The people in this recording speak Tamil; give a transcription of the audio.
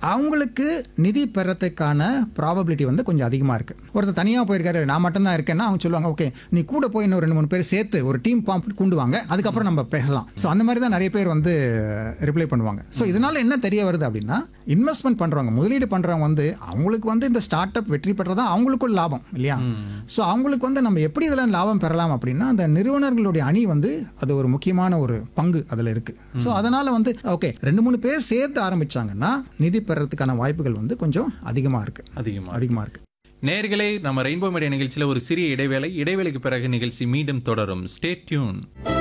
அவங்களுக்கு நிதி பெறத்துக்கான ப்ராபபிலிட்டி வந்து கொஞ்சம் அதிகமாக இருக்குது ஒருத்தர் தனியாக போயிருக்காரு நான் மட்டும்தான் இருக்கேன்னா அவங்க சொல்லுவாங்க ஓகே நீ கூட போய் இன்னும் ரெண்டு மூணு பேர் சேர்த்து ஒரு டீம் ஃபார்ம் கொண்டு வாங்க அதுக்கப்புறம் நம்ம பேசலாம் ஸோ அந்த மாதிரி தான் நிறைய பேர் வந்து ரிப்ளை பண்ணுவாங்க ஸோ இதனால என்ன தெரிய வருது அப்படின்னா இன்வெஸ்ட்மெண்ட் பண்ணுறவங்க முதலீடு பண்ணுறவங்க வந்து அவங்களுக்கு வந்து இந்த ஸ்டார்ட் அப் வெற்றி பெற்றதா அவங்களுக்கும் லாபம் இல்லையா ஸோ அவங்களுக்கு வந்து நம்ம எப்படி இதில் லாபம் பெறலாம் அப்படின்னா அந்த நிறுவனர்களுடைய அணி வந்து அது ஒரு முக்கியமான ஒரு பங்கு அதில் இருக்குது ஸோ அதனால் வந்து ஓகே ரெண்டு மூணு பேர் சேர்த்து ஆரம்பிச்சாங்கன்னா நிதி பெறறதுக்கான வாய்ப்புகள் வந்து கொஞ்சம் அதிகமாக இருக்குது அதிகமா அதிகமாக இருக்குது நேர்களே நம்ம ரெயின்போ மீடியா நிகழ்ச்சியில் ஒரு சிறிய இடைவேளை இடைவேளைக்கு பிறகு நிகழ்ச்சி மீண்டும் தொடரும் ஸ்டே டியூன்